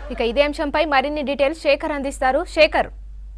ఇక ఇదే అంశంపై మరిన్ని డీటెయిల్స్ శేఖర్ అందిస్తారు శేఖర్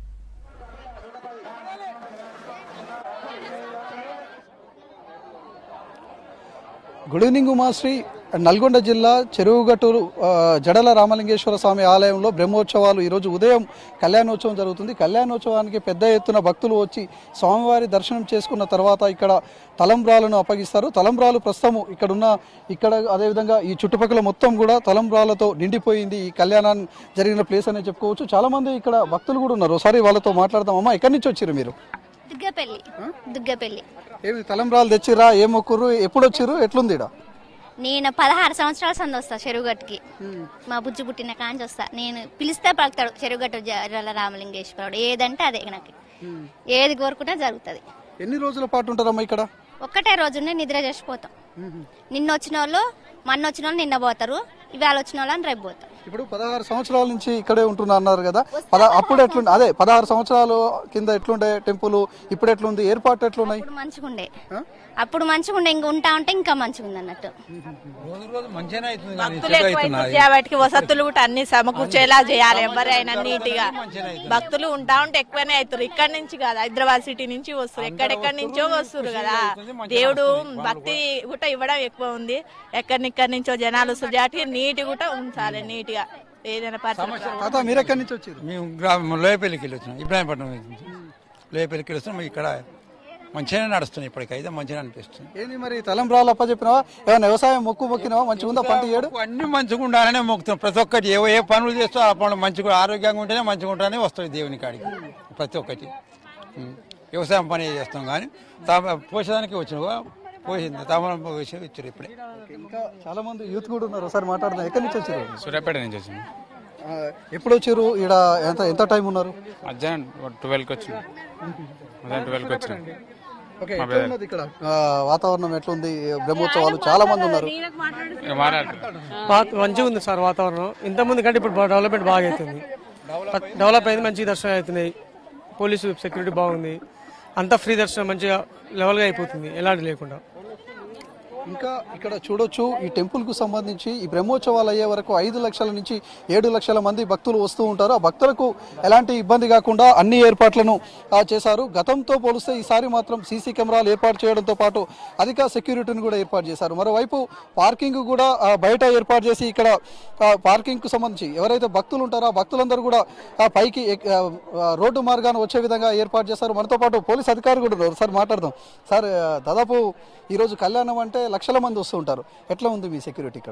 గుడ్ ఈవినింగ్ ఉమాశ్రీ నల్గొండ జిల్లా చెరువుగట్టూరు ఆ, జడల రామలింగేశ్వర స్వామి ఆలయంలో బ్రహ్మోత్సవాలు ఈరోజు ఉదయం కళ్యాణోత్సవం జరుగుతుంది కళ్యాణోత్సవానికి పెద్ద ఎత్తున భక్తులు వచ్చి స్వామివారి దర్శనం చేసుకున్న తర్వాత ఇక్కడ తలంబ్రాలను అప్పగిస్తారు తలంబ్రాలు ప్రస్తుతం ఇక్కడ ఉన్న ఇక్కడ అదేవిధంగా ఈ చుట్టుపక్కల మొత్తం కూడా తలంబ్రాలతో నిండిపోయింది ఈ కళ్యాణం జరిగిన ప్లేస్ అనే చెప్పుకోవచ్చు చాలా మంది ఇక్కడ భక్తులు కూడా ఉన్నారు ఒకసారి వాళ్ళతో మాట్లాడదాం అమ్మా ఎక్కడి నుంచి వచ్చారు మీరు దుగ్గపల్లి దుగ్గపల్లి ఏమి తలంబ్రాలు తెచ్చిర్రా ఏం మొక్కుర్రు ఎప్పుడు వచ్చిర్రు ఎట్లుంది ఈడ? నేను పదహారు సంవత్సరాల సంది వస్తా చెరువుగట్టుకి మా బుజ్జి పుట్టిన కాంచి వస్తా నేను పిలిస్తే పలుకుతాడు చెరువుగట్టు జర్రల రామలింగేశ్వరుడు ఏదంటే అదే నాకు ఏది కోరుకుంటే జరుగుతుంది ఎన్ని రోజుల పాటు ఉంటారమ్మా ఇక్కడ ఒక్కటే రోజునే నిద్ర చేసిపోతాం నిన్న వచ్చిన వాళ్ళు మొన్న వచ్చిన వాళ్ళు నిన్న పోతారు ఇవాళ వచ్చిన వాళ్ళు రేపు పోతారు ఇప్పుడు పదహారు సంవత్సరాల నుంచి ఇక్కడే ఉంటున్నా అన్నారు కదా పద అప్పుడు ఎట్లుండే అదే పదహారు సంవత్సరాలు కింద ఎట్లుండే టెంపుల్ ఇప్పుడు ఎట్లుంది ఏర్పాటు ఎట్లున్నాయి అప్పుడు మంచిగుండే అప్పుడు మంచిగుండే ఇంకా ఉంటా ఉంటే ఇంకా మంచిగుంది అన్నట్టు రోజు రోజు మంచిగానే అవుతుంది కానీ భక్తులు ఎక్కువైతే వాటికి వసతులు కూడా అన్ని సమకూర్చేలా చేయాలి ఎవరైనా నీట్ గా భక్తులు ఉంటా ఉంటే ఎక్కువనే అవుతారు ఇక్కడ నుంచి కాదు హైదరాబాద్ సిటీ నుంచి వస్తారు ఎక్కడెక్కడి నుంచో వస్తారు కదా దేవుడు భక్తి కూడా ఇవ్వడం ఎక్కువ ఉంది ఎక్కడినిక్కడి నుంచో జనాలు వస్తారు జాటి నీట్ కూడా ఉంచాలి నీట్ గా ఏదైనా పరిస్థితి తాత మీరు ఎక్కడి నుంచి వచ్చారు మేము గ్రామం లోయపల్లికి వెళ్ళి వచ్చినాం ఇబ్రాహీంపట్నం నుంచి లోయపల్లికి వెళ్ళి వస్తున్నాం ఇక్కడ మంచిగానే నడుస్తుంది ఇప్పటికైతే మంచిగా అనిపిస్తుంది ఏంది మరి తలంబ్రాలు అప్ప చెప్పినావా ఏమైనా వ్యవసాయం మొక్కు మొక్కినావా మంచిగా ఉందా పంట ఏడు అన్ని మంచిగా ఉండాలనే మొక్కుతాం ప్రతి ఒక్కటి ఏ ఏ పనులు చేస్తూ ఆ పనులు మంచిగా ఆరోగ్యంగా ఉంటేనే మంచిగా ఉంటానే వస్తుంది దేవుని కాడికి ప్రతి ఒక్కటి ఉం. వ్యవసాయం పని చేస్తాం కానీ తామ పోసేదానికి వచ్చిన పోసింది తామరం పోసి ఇచ్చారు ఇప్పుడే ఇంకా చాలా మంది యూత్ కూడా ఉన్నారు ఒకసారి మాట్లాడదాం ఎక్కడి నుంచి వచ్చారు సూర్యాపేట నుంచి వచ్చింది ఆ, ఎప్పుడు వచ్చారు ఇక్కడ ఎంత ఎంత టైం ఉన్నారు మధ్యాహ్నం ట్వెల్వ్కి వచ్చింది మధ్యాహ్నం ట్వెల్వ్కి వచ్చినాం ఓకే ఎట్లా ఉన్నది ఇక్కడ ఆ, వాతావరణం ఎట్లుంది బ్రహ్మోత్సవాలు చాలా మంది ఉన్నారు ఇక మాట్లాడుతున్నాం బా- మంచిగా ఉంది సార్ వాతావరణం ఇంత ముందు కంటే ఇప్పుడు బా- డెవలప్మెంట్ బాగా అవుతుంది డెవలప్ అయింది మంచి దర్శనం అవుతున్నాయి పోలీసు సెక్యూరిటీ బాగుంది అంతా ఫ్రీ దర్శనం మంచిగా లెవెల్గా అయిపోతుంది ఎలాంటి లేకుండా ఇంకా ఇక్కడ చూడొచ్చు ఈ టెంపుల్ కు సంబంధించి ఈ బ్రహ్మోత్సవాలు అయ్యే వరకు ఐదు లక్షల నుంచి ఏడు లక్షల మంది భక్తులు వస్తూ ఉంటారు ఆ భక్తులకు ఎలాంటి ఇబ్బంది కాకుండా అన్ని ఏర్పాట్లను ఆ, చేశారు గతంతో పోలిస్తే ఈసారి మాత్రం సీసీ కెమెరాలు ఏర్పాటు చేయడంతో పాటు అధిక సెక్యూరిటీని కూడా ఏర్పాటు చేశారు మరోవైపు పార్కింగ్ కూడా ఆ, బయట ఏర్పాటు చేసి ఇక్కడ పార్కింగ్ కు సంబంధించి ఎవరైతే భక్తులు ఉంటారో ఆ భక్తులందరూ కూడా ఆ, పైకి ఎక్- ఆ, ఆ, రోడ్డు మార్గాన వచ్చే విధంగా ఏర్పాటు చేశారు మనతో పాటు పోలీస్ అధికారులు కూడా ఉన్నారు సార్ మాట్లాడదాం సార్ ఆ, దాదాపు ఈరోజు కళ్యాణం అంటే లక్షల మంది వస్తూ ఉంటారు ఎట్లా ఉంది మీ సెక్యూరిటీ ఇక్కడ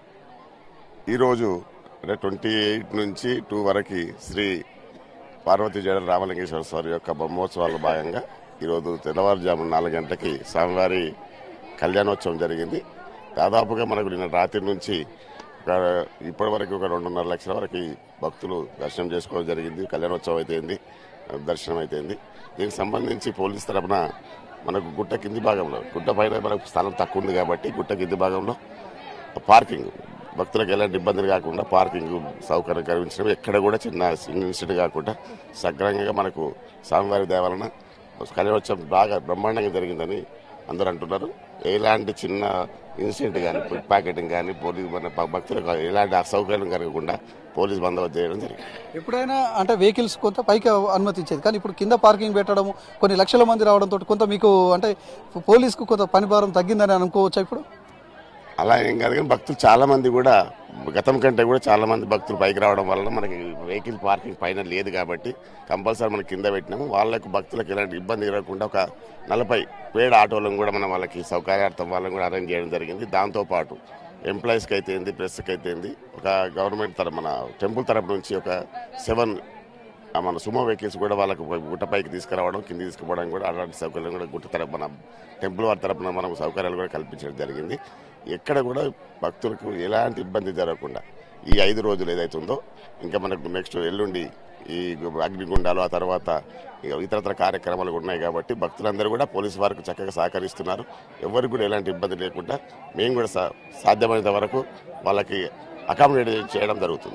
ఈరోజు అంటే ట్వంటీ ఎయిట్ నుంచి టూ వరకు శ్రీ పార్వతీ జడ రామలింగేశ్వర స్వామి యొక్క బ్రహ్మోత్సవాల భాగంగా ఈరోజు తెల్లవారుజాము నాలుగు గంటలకి స్వామివారి కళ్యాణోత్సవం జరిగింది దాదాపుగా మనకు నిన్న రాత్రి నుంచి ఒక ఇప్పటి వరకు ఒక రెండున్నర లక్షల వరకు భక్తులు దర్శనం చేసుకోవడం జరిగింది కళ్యాణోత్సవం అయితేంది దర్శనం అయితేంది దీనికి సంబంధించి పోలీస్ తరపున మనకు గుట్ట కింది భాగంలో గుట్ట పైన మనకు స్థలం తక్కువ ఉంది కాబట్టి గుట్ట కింది భాగంలో పార్కింగ్ భక్తులకు ఎలాంటి ఇబ్బందులు కాకుండా పార్కింగ్ సౌకర్యం కల్పించడం ఎక్కడ కూడా చిన్న ఇన్సిడెంట్ కాకుండా సక్రమంగా మనకు స్వామివారి దేవాలన కళ్యాణోత్సవం బాగా బ్రహ్మాండంగా జరిగిందని అందరూ అంటున్నారు ఎలాంటి చిన్న ఇన్సిడెంట్ కానీ పిక్ ప్యాకెటింగ్ కానీ పోలీస్ మన భ- భక్తులకు ఎలాంటి అసౌకర్యం కలగకుండా పోలీస్ బందోబస్తు చేయడం జరిగింది ఎప్పుడైనా అంటే వెహికల్స్ కొంత పైకి అనుమతించేది కానీ ఇప్పుడు కింద పార్కింగ్ పెట్టడం కొన్ని లక్షల మంది రావడంతో కొంత మీకు అంటే పోలీస్కు కొంత పని భారం తగ్గిందని అనుకోవచ్చా ఇప్పుడు అలా ఏం కాదు కానీ భక్తులు చాలా మంది కూడా గతం కంటే కూడా చాలా మంది భక్తులు పైకి రావడం వలన మనకి వెహికల్ పార్కింగ్ పైన లేదు కాబట్టి కంపల్సరీ మనం కింద పెట్టినాము వాళ్ళకు భక్తులకు ఎలాంటి ఇబ్బంది కలగకుండా ఒక నలభై పేడ ఆటోలను కూడా మనం వాళ్ళకి సౌకర్యార్థం వాళ్ళని కూడా అరేంజ్ చేయడం జరిగింది దాంతోపాటు ఎంప్లాయీస్కి అయితే ఏంది ప్రెస్కి అయితే ఏంది ఒక గవర్నమెంట్ తరఫు మన టెంపుల్ తరపు నుంచి ఒక సెవెన్ ఆ మన సుమో వెహికల్స్ కూడా వాళ్ళకు గుట్టపైకి తీసుకురావడం కింద తీసుకుపోవడం కూడా అలాంటి సౌకర్యం కూడా గుట్ట తరపు మన టెంపుల్ వారి తరపున మనం సౌకర్యాలు కూడా కల్పించడం జరిగింది ఎక్కడ కూడా భక్తులకు ఎలాంటి ఇబ్బంది జరగకుండా ఈ ఐదు రోజులు ఏదైతే ఉందో ఇంకా మనకు నెక్స్ట్ ఎల్లుండి ఈ అగ్నిగుండాలు ఆ తర్వాత ఇక ఇతరత్ర కార్యక్రమాలు కూడా ఉన్నాయి కాబట్టి భక్తులందరూ కూడా పోలీసు వారికి చక్కగా సహకరిస్తున్నారు ఎవరికి కూడా ఎలాంటి ఇబ్బంది లేకుండా మేము కూడా సా- సాధ్యమైనంత వరకు వాళ్ళకి అకామిడేట్ చేయడం జరుగుతుంది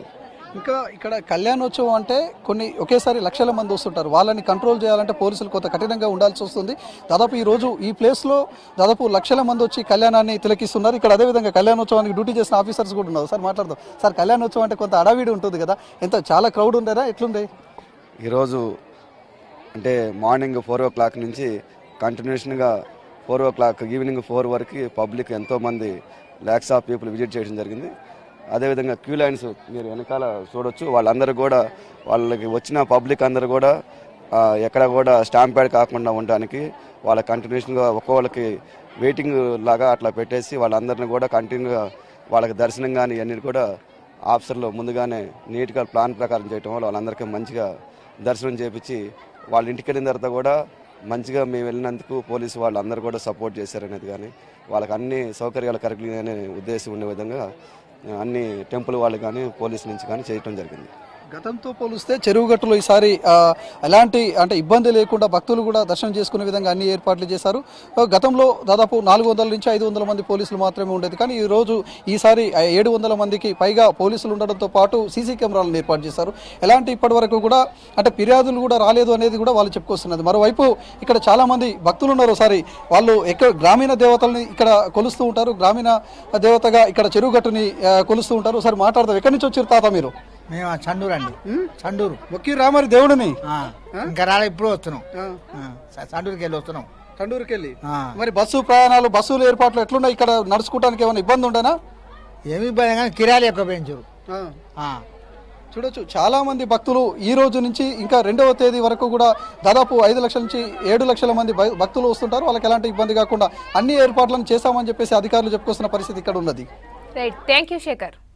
ఇంకా ఇక్కడ కళ్యాణోత్సవం అంటే కొన్ని ఒకేసారి లక్షల మంది వస్తుంటారు వాళ్ళని కంట్రోల్ చేయాలంటే పోలీసులు కొంత కఠినంగా ఉండాల్సి వస్తుంది దాదాపు ఈ రోజు ఈ ప్లేస్ లో దాదాపు లక్షల మంది వచ్చి కళ్యాణాన్ని తిలకిస్తున్నారు ఇక్కడ అదేవిధంగా కళ్యాణోత్సవానికి డ్యూటీ చేసిన ఆఫీసర్స్ కూడా ఉన్నారు సార్ మాట్లాడదాం సార్ కళ్యాణోత్సవం అంటే కొంత అడావిడి ఉంటుంది కదా ఎంత చాలా క్రౌడ్ ఉండేనా ఎట్లుంది ఈరోజు అంటే మార్నింగ్ ఫోర్ ఓ క్లాక్ నుంచి కంటిన్యూషన్గా four o'clock evening four వరకు పబ్లిక్ ఎంతోమంది ల్యాక్స్ ఆఫ్ పీపుల్ విజిట్ చేయడం జరిగింది అదేవిధంగా క్యూ లైన్స్ మీరు వెనకాల చూడొచ్చు వాళ్ళందరూ కూడా వాళ్ళకి వచ్చిన పబ్లిక్ అందరూ కూడా ఆ, ఎక్కడ కూడా స్టాంప్ ప్యాడ్ కాకుండా ఉండడానికి వాళ్ళ కంటిన్యూషన్గా ఒక్కొక్కరికి వెయిటింగ్ లాగా అట్లా పెట్టేసి వాళ్ళందరినీ కూడా కంటిన్యూగా వాళ్ళకి దర్శనం కానీ ఇవన్నీ కూడా ఆఫీసర్లు ముందుగానే నీట్గా ప్లాన్ ప్రకారం చేయటం వల్ల వాళ్ళందరికీ మంచిగా దర్శనం చేపించి వాళ్ళ ఇంటికి వెళ్ళిన తర్వాత కూడా మంచిగా మేము వెళ్ళినందుకు పోలీసు వాళ్ళు అందరూ కూడా సపోర్ట్ చేశారనేది కానీ వాళ్ళకి అన్ని సౌకర్యాలు కరెక్ట్గా అనే ఉద్దేశం ఉండే విధంగా అన్ని టెంపుల్ వాళ్ళు కానీ పోలీసు నుంచి కానీ చేయటం జరిగింది గతంతో పోలిస్తే చెరువుగట్టులో ఈసారి ఆ, ఎలాంటి అంటే ఇబ్బంది లేకుండా భక్తులు కూడా దర్శనం చేసుకునే విధంగా అన్ని ఏర్పాట్లు చేశారు ఆ, గతంలో దాదాపు నాలుగు వందల నుంచి ఐదు వందల మంది పోలీసులు మాత్రమే ఉండేది కానీ ఈ రోజు ఈసారి ఏడు వందల మందికి పైగా పోలీసులు ఉండడంతో పాటు సీసీ కెమెరాలను ఏర్పాటు చేశారు ఎలాంటి ఇప్పటి వరకు కూడా అంటే ఫిర్యాదులు కూడా రాలేదు అనేది కూడా వాళ్ళు చెప్పుకొస్తున్నది మరోవైపు ఇక్కడ చాలా మంది భక్తులు ఉన్నారు ఒకసారి వాళ్ళు ఎక్కడ గ్రామీణ దేవతల్ని ఇక్కడ కొలుస్తూ ఉంటారు గ్రామీణ దేవతగా ఇక్కడ చెరువుగట్టుని ఆ, కొలుస్తూ ఉంటారు ఒకసారి మాట్లాడదాం ఎక్కడి నుంచి వచ్చారు తాత మీరు మేము ఆ చండూరు అండి చండూరు మొక్కి రామరి దేవుడిని ఆ, ఇంకా రాలే ఇప్పుడు వస్తున్నాం ఆ, చ- చండూరుకి వెళ్ళి వస్తున్నాం కండూరుకి వెళ్ళి ఆ. మరి బస్సు ప్రయాణాలు బస్సులు ఏర్పాట్లు ఎట్లున్నాయి ఇక్కడ నడుచుకోవడానికి ఏమైనా ఇబ్బంది ఉండేనా ఏమి ఇబ్బంది కానీ కిరాయిలు ఎక్కువ పెంచారు ఆ. చూడొచ్చు చాలా మంది భక్తులు ఈ రోజు నుంచి ఇంకా రెండవ తేదీ వరకు కూడా దాదాపు ఐదు లక్షల నుంచి ఏడు లక్షల మంది భ- భక్తులు వస్తుంటారు వాళ్ళకి ఎలాంటి ఇబ్బంది కాకుండా అన్ని ఏర్పాట్లను చేశామని చెప్పేసి అధికారులు చెప్పుకొస్తున్న పరిస్థితి ఇక్కడ ఉన్నది రైట్ థ్యాంక్ యూ శేఖర్